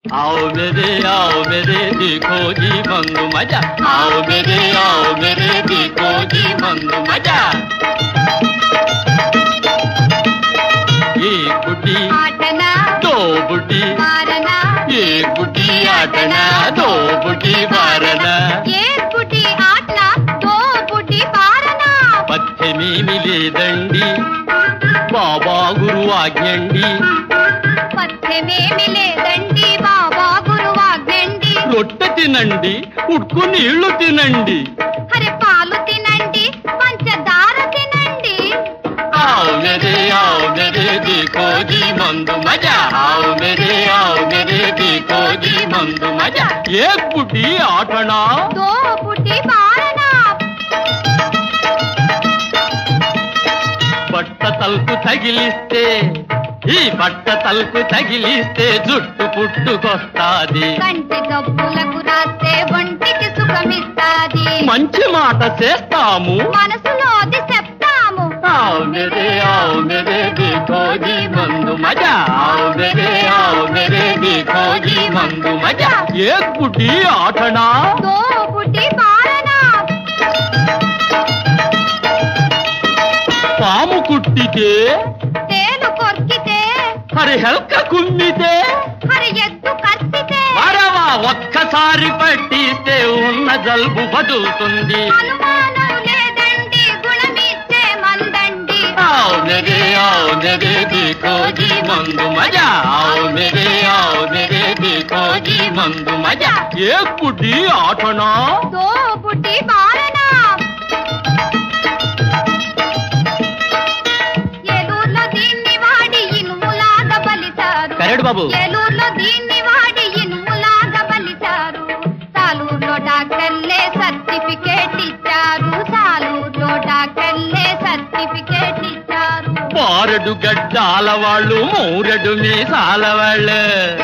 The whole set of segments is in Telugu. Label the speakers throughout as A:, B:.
A: आओ मेरे आओ मेरे देखो जी मंदु मजा आओ मेरे आओ मेरे देखो जी मंदु मजा एक बुढ़ी
B: ఆటనా
A: दो बुढ़ी
B: మారనా
A: एक बुढ़ी आटना दो बुढ़ी मारना
B: ఏ పుటి ఆటనా దో పుటి పారనా
A: పథ్యమేమి లేదండి బాబా గురు ఆజ్ఞండి
B: పథ్యమేమి లేదండి బాబా గురువాగ్నండి
A: రొట్టె తినండి ఉడుకు నీళ్లు తినండి
B: అరే పాలు తినండి పంచదార తినండి
A: आओ मेरे आओ मेरे देखो जी मंदु मजा आओ मेरे आओ मेरे देखो जी मंदु मजा एक बुढ़ी आटना
B: దో పుటి పారనా
A: బట్ట తలుపు తగిలిస్తే ఈ బట్ట తలుపు తగిలిస్తే జుట్టు పుట్టుకొస్తాది
B: కంటి గబ్బులకు రాస్తే ఒంటికి సుఖమిస్తాది
A: మంచి మాట చేస్తాము
B: మనసులోది చెప్తాము
A: आओ मेरे आओ मेरे देखो जी मंदु मजा आओ मेरे आओ मेरे देखो जी मंदु मजा एक बुढ़ी आटना
B: దో పుటి పారనా
A: పాము కుట్టితే
B: తేలు కొర్కితే
A: హరి హెల్క కుమ్మితే
B: హరి ఎద్దు కత్తితే
A: అరవా ఒక్కసారి పట్టిస్తే ఉన్న జలుబు బదులుతుంది
B: అనుమానం లేదండి గుణమిచ్చే మందండి
A: आओ मेरे आओ मेरे देखो जी मंदु मजा आओ मेरे आओ मेरे देखो जी मंदु मजा एक बुढ़ी आटना
B: దో పుట్టి పారనా ఏలూరులో దీన్ని వాడి ఇనుములాగా బలిచారు
A: కరెక్ట్ బాబు
B: ఏలూరులో దీన్ని వాడి ఇనుములాగా బలిచారు సాలూరులో డాక్టర్లే సర్టిఫికేట్ ఇచ్చారు సాలూరులో డాక్టర్లే సర్టిఫికేట్ ఇచ్చారు
A: పారడు గడ్డాల వాళ్ళు మూరెడు మీసాల వాళ్ళు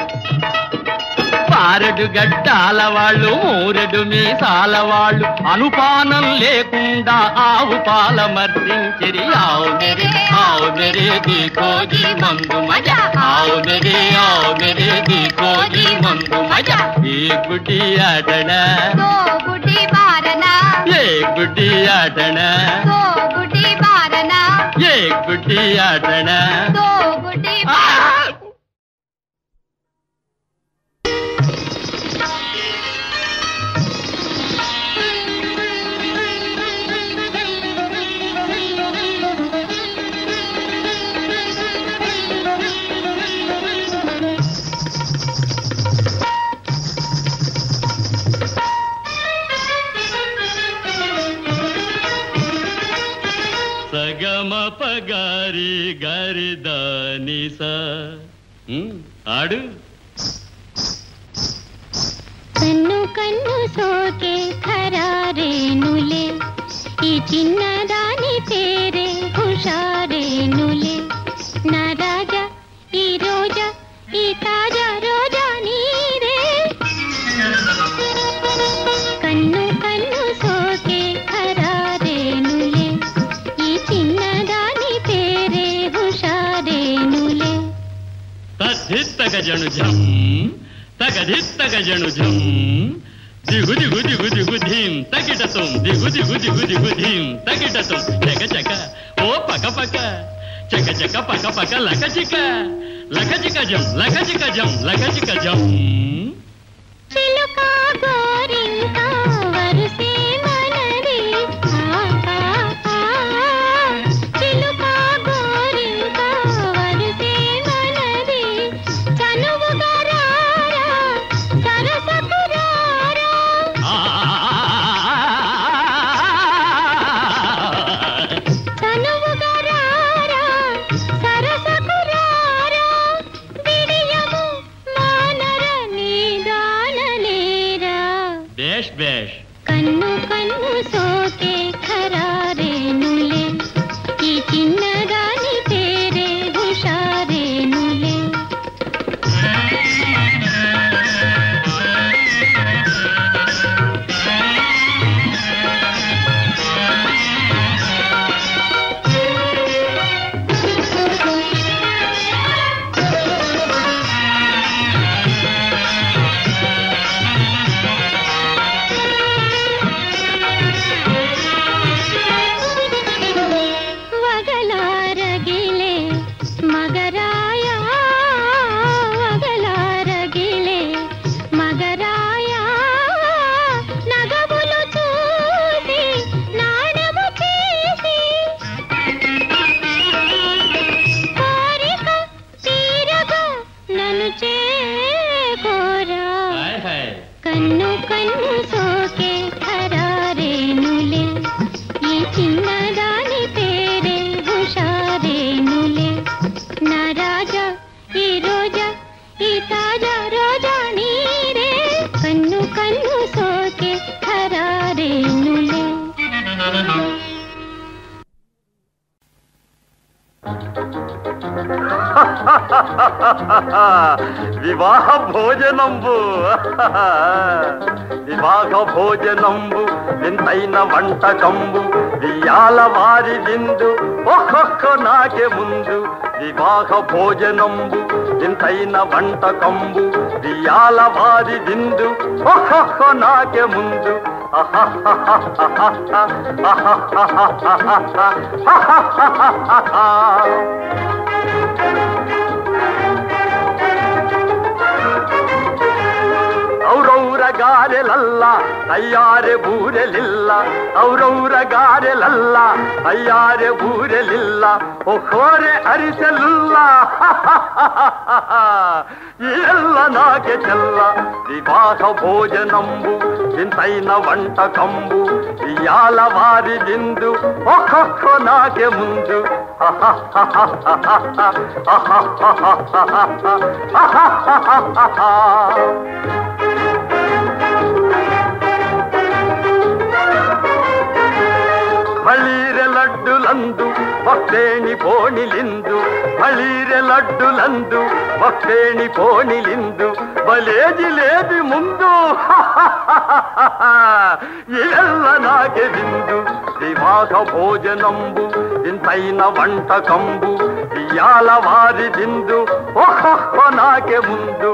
A: పారడు గడ్డాల వాళ్ళు మూరెడు మీసాల వాళ్ళు అనుపానం లేకుండా ఆవు పాల మర్దించిరి ఆవు మెరే ఆవు మెరే దీకో జీ మందు మజా ఆవు మెరే ఆవు మెరే దీకో జీ మందు మజా ఏ గుడ్డి ఆటణ
B: దో బుడి బారనా
A: ఏ గుడ్డి ఆటణ
B: దో బుడి బారనా
A: ఏ గుడ్డి ఆటణ
B: దో బుడి
A: ఆ! సగమ పగారి గారి దాని ఆడు
C: కన్ను కన్ను సోకే ఖరారేనులే ఈ చిన్నదాని పేరే హుషారేనులే నా రాజా ఈ రోజా ఈ తాజా రోజా నీరే కన్ను కన్ను సోకే ఖరారేనులే ఈ చిన్నదాని పేరే హుషారేనులే
A: తద్ధిత్తగ జను జం తగధిత్తగ జను జం దిగు దిగు దిగు దిగు ధీం తగిటతం దిగు దిగు దిగు దిగు ధీం తగిటతం చక చక ఓ పక పక చక చక పక పక లక చిక లక చిక జం లక చిక జం లక చిక జం
C: చిలుక గోరింక వరుసే మనది ఆ, ఆ, ఆ. చిలుక గోరింక వరుసే మనది చనువుగా రారా, సరసకు రారా. చనువుగా రారా, సరసకు రారా. విడియము మానర నిదానలేరా చిన్నదాని పేరే హుషారేనులే నా రాజా ఈ రోజా ఈ తాజా రోజా నీరే కన్ను కన్ను సోకే ఖరారేనులే
D: వివాహ భోజనంబు వివాహ భోజనంబు వింతైన వంటకంబు వియాల వారి విందు ఒక్కొక్క నాకే ముందు వివాహ భోజనంబు వింతైన వంటకంబు వియాల వారి విందు ఒక్కొక్క నాకే ముందు ಔರೌರ ಗಾರೆಲಲ್ಲ ಅಯ್ಯಾರೆ ಬೂರೆಲಿಲ್ಲ ಔರೌರ ಗಾರೆಲಲ್ಲ ಅಯ್ಯಾರೆ ಬೂರೆಲಿಲ್ಲ ಒಹೋರೆ ಅರಿಸಲಿಲ್ಲ ಎಲ್ಲ ನಾಗೆ ಚೆಲ್ಲ ವಿವಾಹ ಭೋಜನಂಬು ಇಂತೈನ వంట కంబు ఇయాల వారి బిందు ఒక్కొక్క నాకే ముందు ಬಳೀರೆ ಲಡ್ಡುಲಂದು ಭಕ್ತೇಣಿ ಪೋಣಿಲಿಂದು ಬಳೀರೆ ಲಡ್ಡುలందు భక్తేణి పోణిలిందు బలేజి లేది ముందు ఇవెల్ల నాకే విందు వివాహ భోజనంబు ఇంతైన వంటకంబు ఇయాల వారి విందు ఒహొహ నాకే ముందు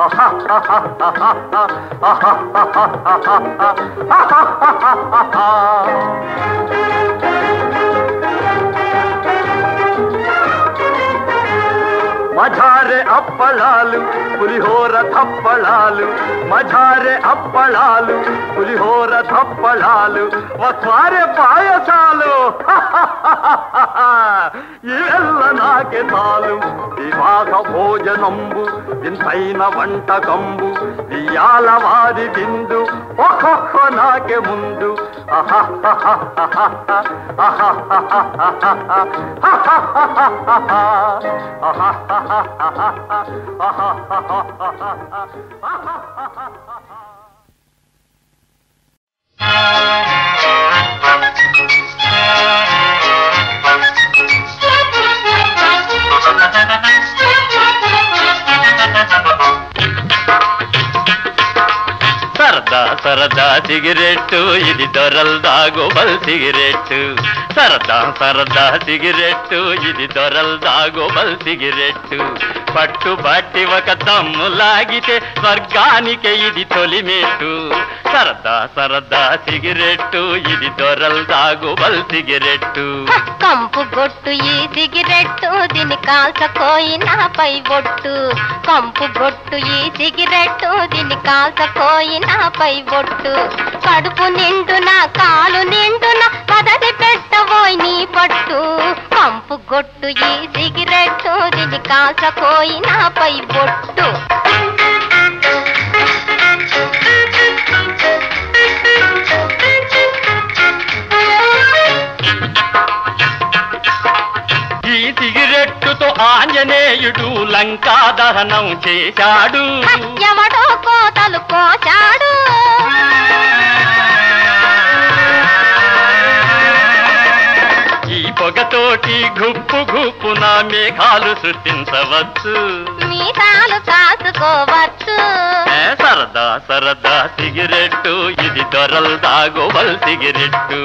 D: మఝారె అప్పళాలు పులిహోర తప్పళాలు మఝారె అప్పళాలు పులిహోర తప్పళాలు వస్వారె పాయసాలు ఇవెల్ల నాకే తాలు వివాహ భోజనంబు ఇంతైన వంటకంబు ఇయాల వారి విందు ఒక్కొక్క నాకే ముందు
A: సరదా సరదా సిగరెట్టు ఇది దొరల్ దాగోబల్ సిగరెట్టు సరదా సరదా సిగరెట్టు ఇది దొరల్ దాగోబల్ సిగరెట్టు పట్టు పట్టి ఒక దమ్ము లాగితే స్వర్గానికి ఇది తొలిమెట్టు సరదా సరదా సిగరెట్టు ఇది దొరల్ దాగోబల్ సిగరెట్టు
C: కంపు గొట్టు ఈ సిగరెట్టు దీని కాల్చకోయినాపై బొట్టు కంపు గొట్టు ఈ సిగరెట్టు దీని కాల్చకోయినాపై బొట్టు కడుపు నిండున కాలు నిండున పదది పెట్టబోయ్ నీ పట్టు కంపు గొట్టు ఈ సిగరెట్టు దీని కాల్చకోయినాపై బొట్టు
A: ఈ సిగరెట్టుతో ఆంజనేయుడు లంకా దహనం చేశాడు
C: యమడో కోతలు కోచాడు
A: ఈ పొగతోటి గుప్పు గుప్పున మేఘాలు సృష్టించవచ్చు
C: మీసాలు కాసుకోవచ్చు
A: ఏ సరదా సరదా సిగరెట్టు ఇది దొరల్ దాగోవల్ సిగరెట్టు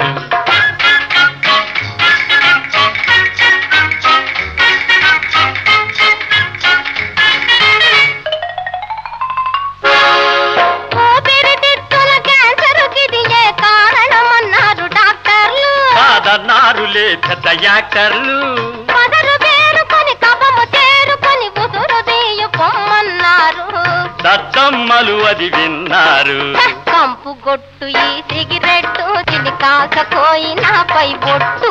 C: ఊపిరితిత్తుల క్యాన్సరుకిది ఏ కారణమన్నారు డాక్టర్లు
A: కాదన్నారులే పెద్ద యాక్టర్లు
C: పదరు పేరుకొని కఫము చేరుకొని ఉసురు తీయు పొమ్మన్నారు
A: దద్దమ్మలు అది విన్నారు
C: కంపు గొట్టు ఈ సిగరెట్టు తిని కాకపోయినాపై బొట్టు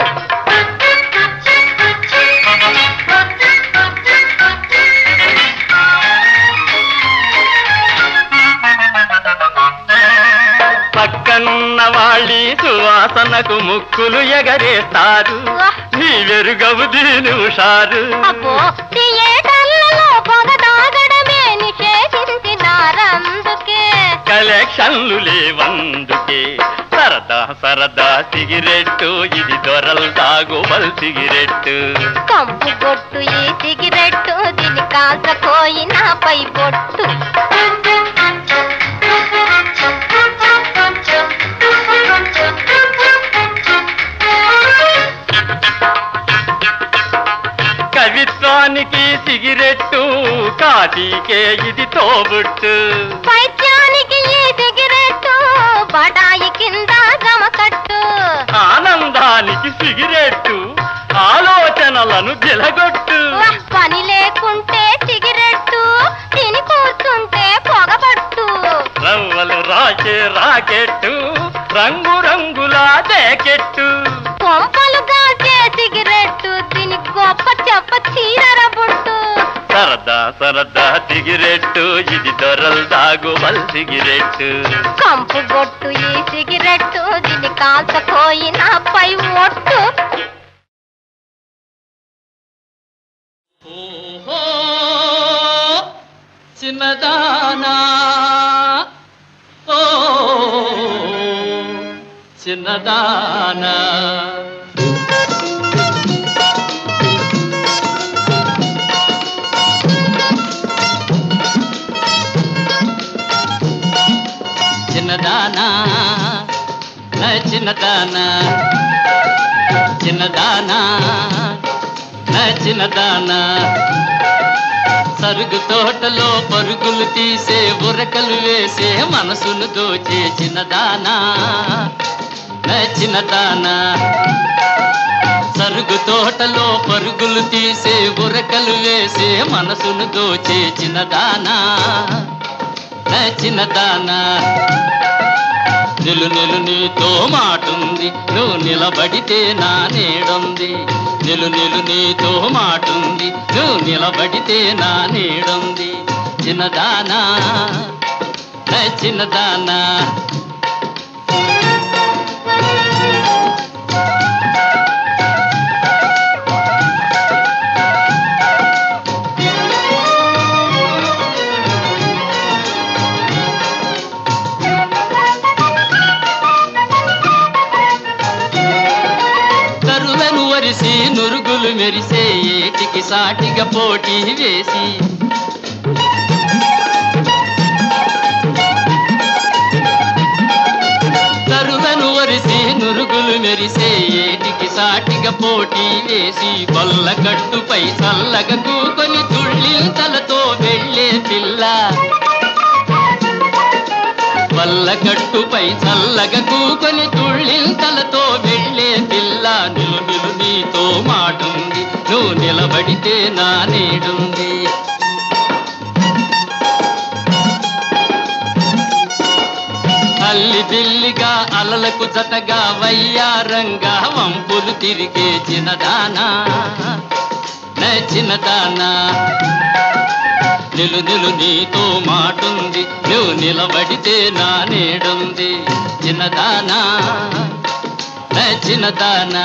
A: పక్కన్న కన్నవాళ్ళి సువాసనకు ముక్కులు ఎగరేస్తారు నీ వెరుగవు దీని హుషారు
C: అబ్బో థియేటర్లలో పొగ తాగడమే నిషేధించినారందుకే
A: కలెక్షన్లు లేవందుకే సరదా సరదా సిగరెట్టు ఇది దొరలు తాగుబల్ సిగరెట్టు
C: కంపు కొట్టు ఈ సిగరెట్టు దీని కాల్చకోయిన పై బొట్టు
A: కవిత్వానికి సిగరెట్టు కాటికే ఇది తోబుట్టు
C: పైత్యానికి ఈ సిగరెట్టు బడాయి కింద గమకట్టు
A: ఆనందానికి సిగరెట్టు ఆలోచనలను గిలగొట్టు
C: వాహ్, పని లేకుంటే సిగరెట్టు తిని కూర్చుంటే పొగబట్టు
A: రవ్వలు రాకే రాకెట్టు రంగు రంగుల జాకెట్టు
C: కొంపలు కాల్చే సిగరెట్టు తిని గొప్ప చెప్ప చీరర బుట్టు
A: సరదా సరదా సిగరెట్టు ఇది దొరలు తాగుబల్ సిగరెట్టు
C: కంపు గొట్టు ఈ సిగరెట్టు దీని కాల్చపోయిన పై ఒట్టు
E: ఓహో చిన్నదానా ఓ చిన్నదానా చిన్నదానా నా చిన్నదానా చిన్నదానా నా చిన్నదానా సరుగు తోటలో పరుగులు తీసే ఉరకలు వేసే మనసును దోచే చిన్నదానా నా చిన్నదానా సరుగు తోటలో పరుగులు తీసే ఉరకలు వేసే మనసును దోచే చిన్నదానా నా చిన్నదానా నిలు నిలు నీతో మాటుంది నువ్వు నిలబడితే నా నీడుంది నిలు నిలు నీతో మాటుంది నువ్వు నిలబడితే నా నీడుంది చిన్నదానా నా చిన్నదానా కరులను వరిసి నురుగులు మెరిసే ఏటికి సాటిగా పోటీ వేసి కరులను వరిసి నురుగులు మెరిసే ఏటికి సాటిగా పోటీ వేసి కొల్ల కట్టుపై చల్లగా కూకొని తుళ్ళింతలతో వెళ్ళే పిల్ల వల్ల కట్టుపై చల్లగా కూకొని తుళ్ళింతలతో వెళ్ళే పిల్ల నిలు నిలు నీతో మాటుంది నువ్వు నిలబడితే నా నీడుంది అల్లి బిల్లిగా అలలకు జతగా వయ్యారంగా వంపులు తిరిగే చిన్నదానా నా చిన్నదానా నిలు నిలు నీతో మాటుంది నువ్వు నిలబడితే నా నీడుంది చిన్నదానా నా చిన్నదానా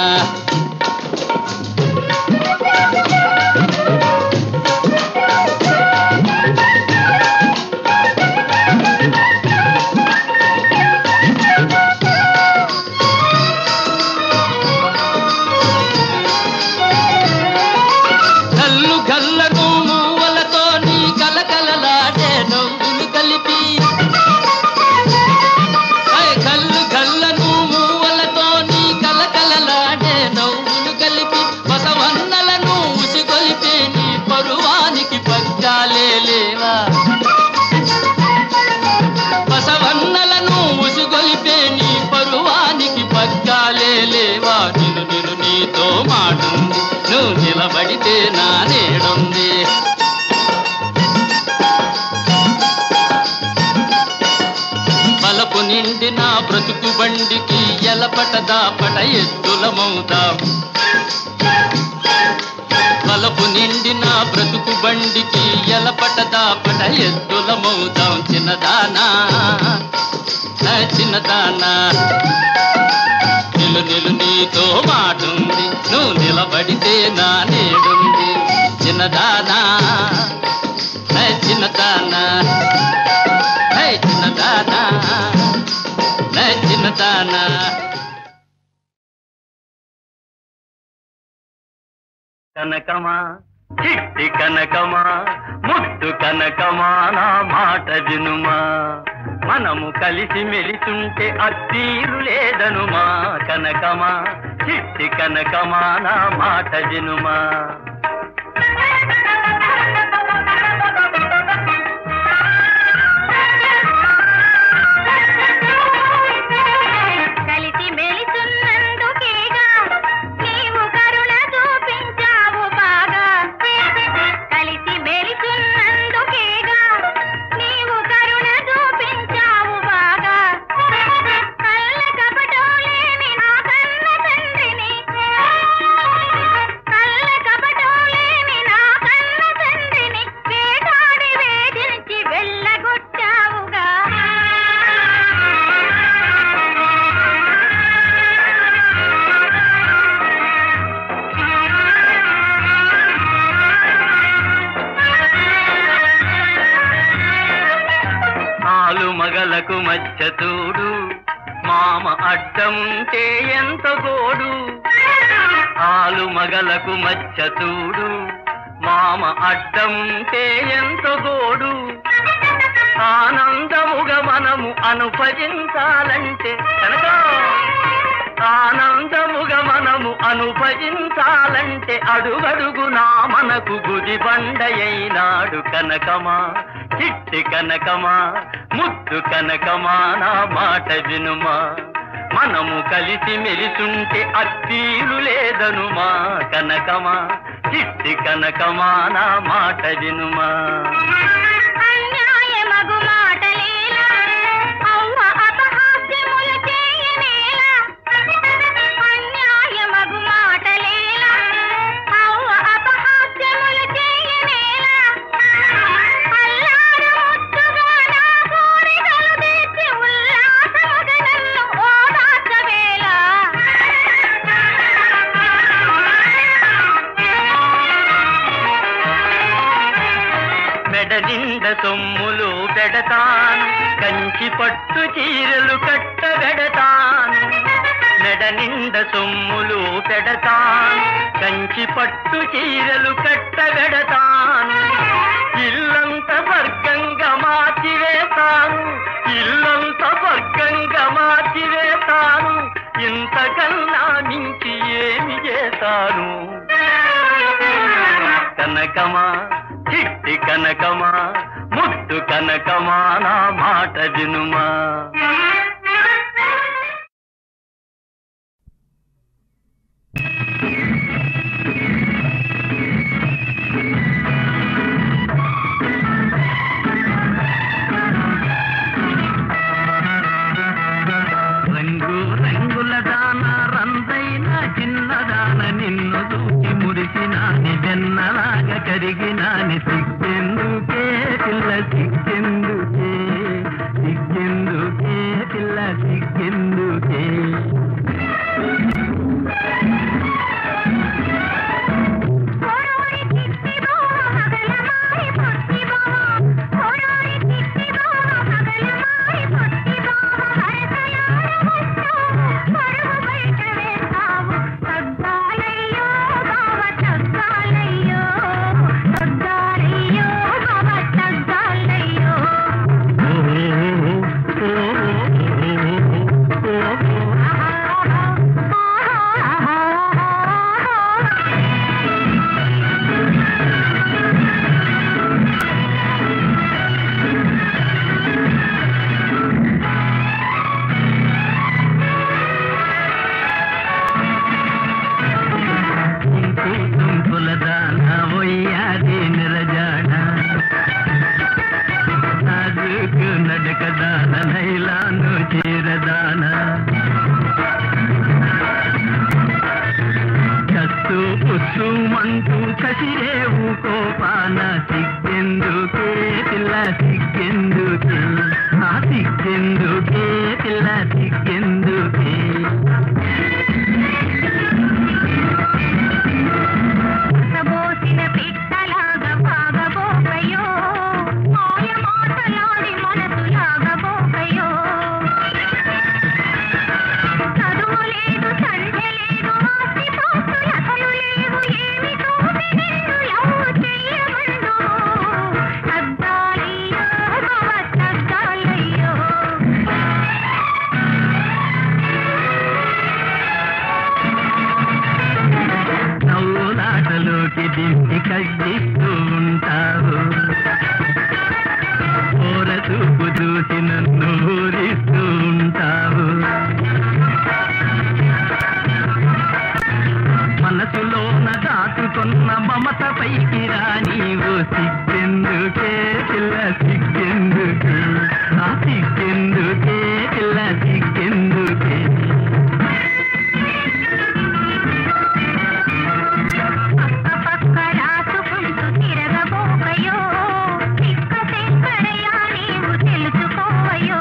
E: కల్లు గల్లకు మూవలతో నీ కలకలలాడే నవ్వులు కలిపి ఐ కల్లు గల్లను మూవలతో నీ కలకలలాడే నవ్వులు కలిపి బసవన్నలను ఉసిగొలిపే నీ పరువానికి పగ్గాలే లేవా బసవన్నలను ఉసిగొలిపే నీ పరువానికి పగ్గాలే లేవా నిన్ను నిన్ను నీతో మాటుంది నువ్వు నిలబడితే నా నేడుంది బలపు నిండిన బ్రతుకు బండికి ఎలపట దాపట ఎద్దులమవుతాం బలపు నిండిన బ్రతుకు బండికి ఎలపట దాపట ఎద్దులమవుతాం చిన్నదానా నా చిన్నదానా నిలు నిలు నీతో మాటుంది నువ్వు నిలబడితే నా నేడుంది చిన్నదానా హే చిన్నదానా హే చిన్నదానా హే చిన్నదానా
D: కనకమా చిట్టి కనకమా ముద్దు కనకమా నా మాట వినుమా మనము కలిసి మెలిసుంటే అత్తీరు లేదనుమా కనకమా చిట్టి కనకమా నా మాట వినుమా
C: కలిసి మెలిసున్నందుకేగా నీవు కరుణ చూపించావు బాగా కలిసి మెలిసున్నందుకేగా నీవు కరుణ చూపించావు బాగా కళ్ళ కపటం లేని నా కన్న తండ్రిని కళ్ళ కపటం లేని నా కన్న తండ్రిని వేటాడి వేధించి వెళ్ళగొట్టావుగా
D: ఆలు మగలకు మచ్చ చూడు మామ అడ్డముంటే ఎంత గోడు ఆలు మగలకు మచ్చ చూడు మామ అడ్డముంటే ఎంత గోడు ఆనందముగా మనము అనుభజించాలంటే కనుక ఆనందముగా మనము అనుభజించాలంటే అడుగడుగునా మనకు గుది బండయైనాడు కనకమా చిట్టి కనకమా ముద్దు కనకమా నా మాట వినుమా మనము కలిసి మెలిసుంటే అత్తీలు లేదనుమా కనకమా చిట్టి కనకమా నా మాట వినుమా
C: అన్యాయమగు మాటలేలా అవ్వ అపహాస్యములు చేయనేలా అన్యాయమగు మాటలేలా అవ్వ అపహాస్యములు చేయనేలా అల్లారు ముద్దుగా నా కోరికలు తీర్చి ఉల్లాసముగా నన్ను ఓదార్చవేలా
D: మెడ నిండ సొమ్ములు పెడతాను కంచి పట్టు చీరలు కట్ట పెడతాను మెడ నిండ సొమ్ములు పెడతాను కంచి పట్టు చీరలు కట్ట పెడతాను ఇల్లంత వర్గంగా మార్చివేస్తాను ఇల్లంత వర్గంగా మార్చివేస్తాను ఇంతకన్నా మించి ఏమి చేస్తాను కనకమా చిట్టి కనకమా ముద్దు కనకమా నా మాట వినుమా రంగు రంగుల దాన రందైన చిన్నదాన నిన్ను దూకి మురిసినాని వెన్నలాగా కరిగినాని సిగ్గెందుకే పిల్ల సిగ్గెందుకే సిగ్గెందుకే పిల్ల సిగ్గెందుకే
C: కోరోరి చిట్టిబో మగలమారి పొట్టిబో కోరోరి చిట్టిబో మగలమారి పొట్టిబో హరసయార వస్తు పరుగు బయట వేస్తావు తగ్గాలయ్యో బావ తగ్గాలయ్యో తగ్గాలయ్యో బావ తగ్గాలయ్యో
D: తుంపుల దాన ఒయ్యాది నిరజాడ నాజుకు నడక దాన నైలాను చీరదాన కస్తూ కసుమంటూ కసిరేవు కోపాన సిగ్గెందుకే పిల్ల సిగ్గెందుకే ఆ సిగ్గెందుకే పిల్ల సిగ్గెందుకే
C: సబోసిన పిట్టలాగా బాగబోకయో మాయ మాటలాడి మనసులాగబోకయో చదువు లేదు సంధ్య లేదు ఆస్తి పాస్తులు అసలు లేవు ఏమి చూసి నిన్ను లవ్ చెయ్యమందు తగ్గాలయ్యో బావ తగ్గాలయ్యో
D: నవ్వులాటలోకి దింపి కగ్గిస్తూ ఉంటావు ఓర చూపు చూసి నన్ను ఊరిస్తూ ఉంటావు మనసులోన దాచుకున్న మమత పైకి రా నీవు సిగ్గెందుకే పిల్ల సిగ్గెందుకే ఆ సిగ్గెందుకే పిల్ల సిగ్గెందుకే
C: పక్క పక్క రాసుకుంటూ తిరగబోకయో చిక్క శంకరయ్య నీవు తెలుసుకోవయో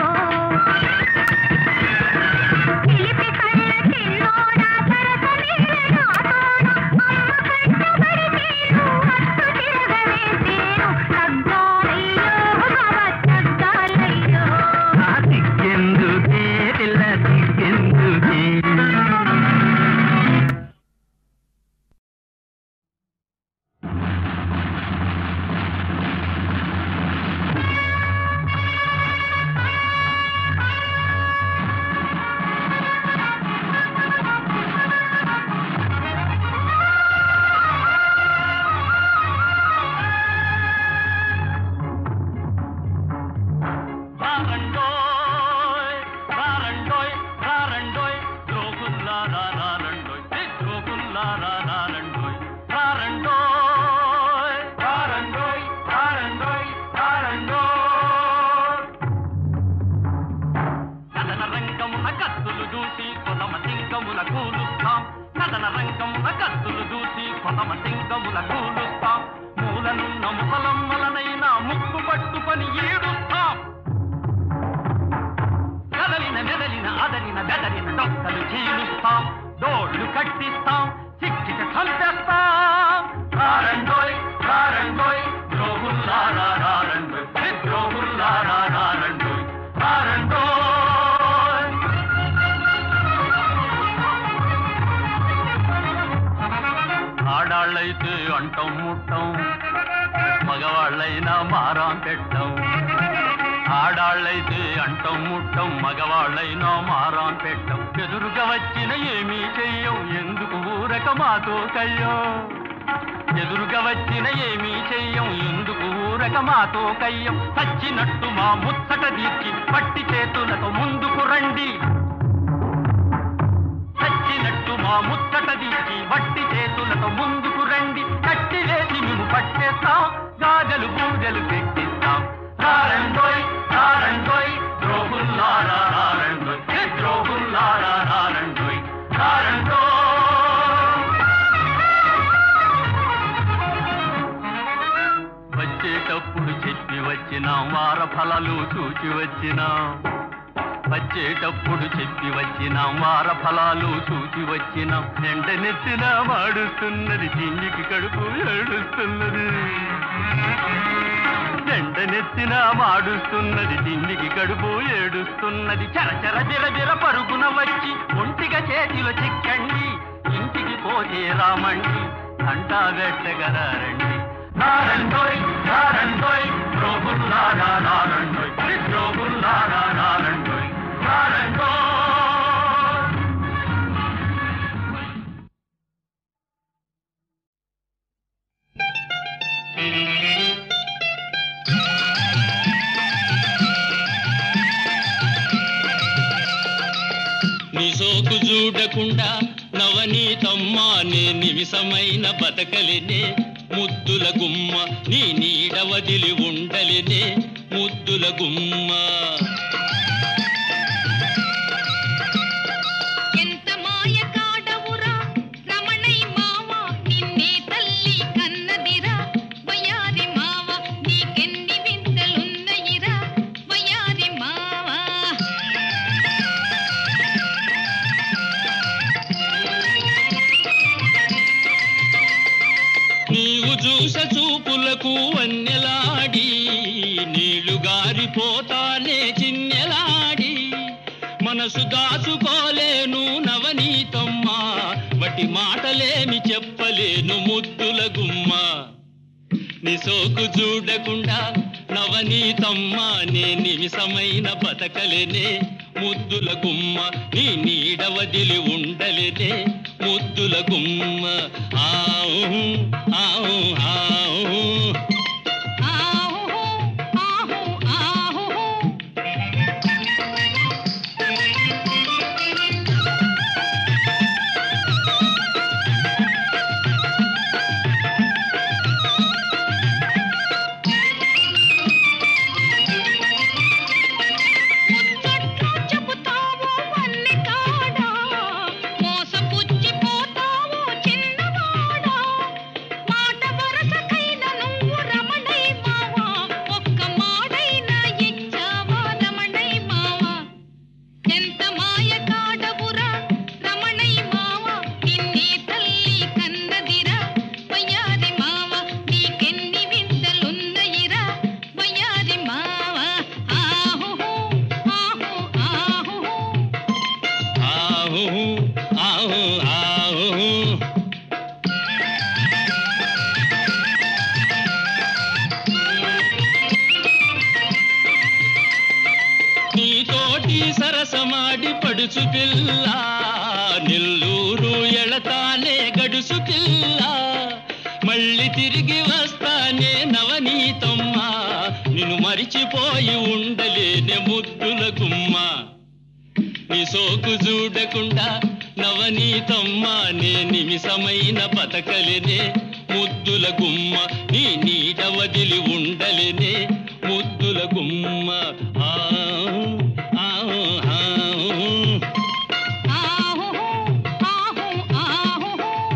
C: చిలిపి కళ్ళ చిన్నోడా సరసమేల నాతోడా అమ్మ కట్టబడి తీరు అట్టు తిరగవేసేను తగ్గాలయ్యో బావ తగ్గాలయ్యో
D: ఆ సిగ్గెందుకే పిల్ల సిగ్గెందుకే
A: రారండోయ్ రారండోయ్ రారండోయ్ జోగుల్లారా రారండోయ్ ఏ జోగుల్లారా రారండోయ్ రారండోయ్ రారండోయ్ రారండోయ్ రారండోయ్ కథన రంగమున కత్తులు దూసి కొతమ సింగముల కూలుస్తాం కథన రంగమున కత్తులు దూసి కొతమ సింగముల కూలుస్తాం మూలనున్న ముసలమ్మలనైనా ముక్కు పట్టుకొని ఈడుస్తాం కదలిన మెదలిన అదలిన బెదలిన డొక్కలు చీలుస్తాం డోళ్లు కట్టిస్తాం చిక్కిట చంపేస్తాం రారండోయ్ రారండోయ్ ద్రోహుల్లారా రారండోయ్ హే ద్రోహుల్లారా రారండోయ్ రారండోయ్ ఆడాళ్ళైతే అంటం ముట్టం మగవాళ్ళైనా మారాం పెట్టం ఆడాళ్ళైతే అంటం ముట్టం మగవాళ్ళైనా మారాం పెట్టం ఎదురుగా వచ్చిన ఏమీ చెయ్యం ఎందుకు ఊరక మాతో కయ్యం ఎదురుగా వచ్చిన ఏమీ చెయ్యం ఎందుకు ఊరక మాతో కయ్యం చచ్చినట్టు మా ముచ్చట తీర్చి పట్టి చేతులతో ముందుకు రండి చచ్చినట్టు మా ముచ్చట తీర్చి వట్టి చేతులతో ముందుకు రండి కట్టి వేసి మేము పట్టేస్తాం గాజలు పూజలు పెట్టిస్తాం రారండోయ్ రారండోయ్ ద్రోహుల్లారా రారండోయ్ హే ద్రోహుల్లారా రారండోయ్ రారండోయ్ వచ్చేటప్పుడు చెప్పి వచ్చినాం వార ఫలాలు చూచి వచ్చినాం వచ్చేటప్పుడు చెప్పి వచ్చినాం వార ఫలాలు చూసి వచ్చినాం ఎండ నెత్తిన మాడుస్తున్నది తిండికి కడుపు ఏడుస్తున్నది ఎండ నెత్తిన మాడుస్తున్నది తిండికి కడుపు ఏడుస్తున్నది చర చర బిర బిర పరుగున వచ్చి ఒంటిగా చేతిలో చిక్కండి ఇంటికి పోతే రామండి అంటా పెట్టగలరండి నారండోయ్ నారండోయ్ ద్రోగుల్లారా నారండోయ్ ద్రోగుల్లారా నారండోయ్ నారండోయ్ నీ సోకు చూడకుండా నవనీతమ్మా నే నిమిషమైన బతకలినే ముద్దుల గుమ్మ నీ నీడ వదిలి ఉండలినే ముద్దుల గుమ్మ
C: ఎంత మాయ కాడవురా రమణై మామ నిన్నే
E: వరకు వన్నెలాడి నీళ్లు గారిపోతానే చిన్నెలాడి మనసు దాచుకోలేను నవనీతమ్మా వటి మాటలేమి చెప్పలేను ముద్దుల గుమ్మ నీ సోకు చూడకుండా నవనీతమ్మ నే నిమిషమైన బతకలేనే ముద్దుల గుమ్మ నీ నీడ వదిలి ఉండలేనే ముద్దుల గుమ్మ ఆవు ఆవు ఆవు
B: ఆహు ఆహు ఆహు ముచ్చట్లు చెబుతావు వన్నె కాడా మోసపుచ్చిపోతావు చిన్నవాడా మాట వరసకైన నువ్వు రమణై మావా ఒక్క మాడైన ఇచ్చావా రమణై మావా ఎంత మాయ కాడవురా రమణై మావా నిన్నే తల్లి కన్నదిరా వయ్యారి మావా నీకెన్ని వింతలున్నయిరా వయ్యారి మావా ఆహు ఆహు ఆహు
E: ఆహు ఆహు ఆహు నీతోటి సరసమాడి పడుచు పిల్ల నెల్లూరు ఎళతానే గడుసు పిల్ల మళ్ళీ తిరిగి వస్తానే నవనీతమ్మా నిన్ను మరిచిపోయి ఉండలేనే ముద్దుల గుమ్మ నీ సోకు చూడకుండా నవనీతమ్మా నే నిమిషమైన బతకలేనే ముద్దుల గుమ్మ నీ నీడ వదిలి ఉండలేనే ముద్దుల గుమ్మ ఆవు, ఆవు, ఆవు.
B: ఆహు ఆహు ఆహు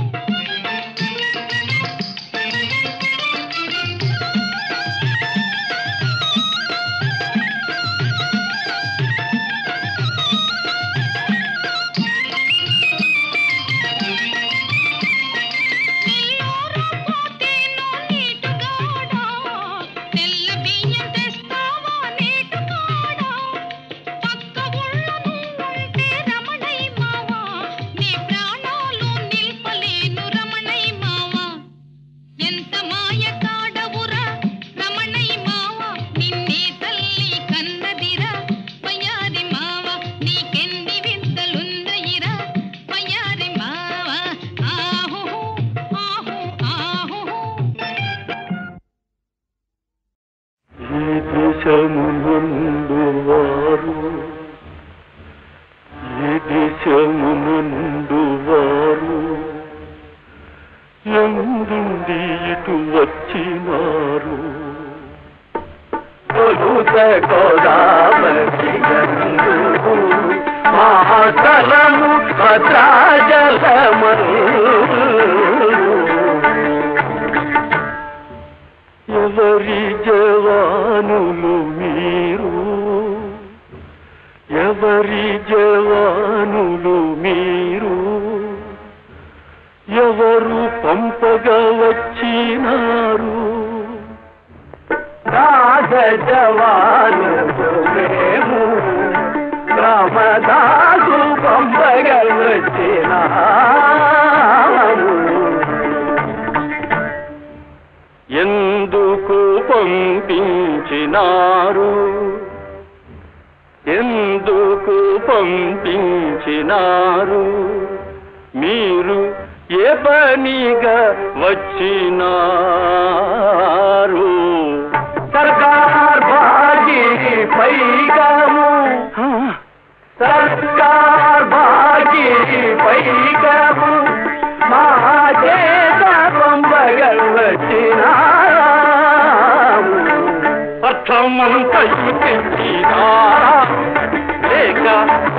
B: నిల్లూరు పోతేను నీటుగాడా తెల్ల బియ్యం తెస్తావా నీటుగాడా పక్క ఊళ్ళో నువ్వుంటే రమణై మావా నీ ప్రాణాలు నిల్పలేను రమణై మావా ఎంత మాయ కాడవురా రమణై మావా నిన్నే తల్లి కన్నదిరా వయ్యారి మావా నీకెన్ని వింతలుందయిరా వయ్యారి మావా ఆహు ఆహు ఆహు
F: ఈ దేశమునందు వారు ఈ దేశమునందు వారు ఎందుండి ఇటు వచ్చినారు మహాతలము ఎవరి జవానులు మీరు ఎవరి జవానులు మీరు ఎవరు పంపగా వచ్చినారు రాజ జవానులు మేము రామదాసు పంపగా వచ్చినారు ఎందుకు పంపించినారు ఎందుకు పంపించినారు మీరు ఏ పనిగా వచ్చినారు సర్కార్ బాజీ పైగాము సర్కార్ బాజీ పైగాము మా చేత పంపగల్ వచ్చినారు అర్థమంత లేక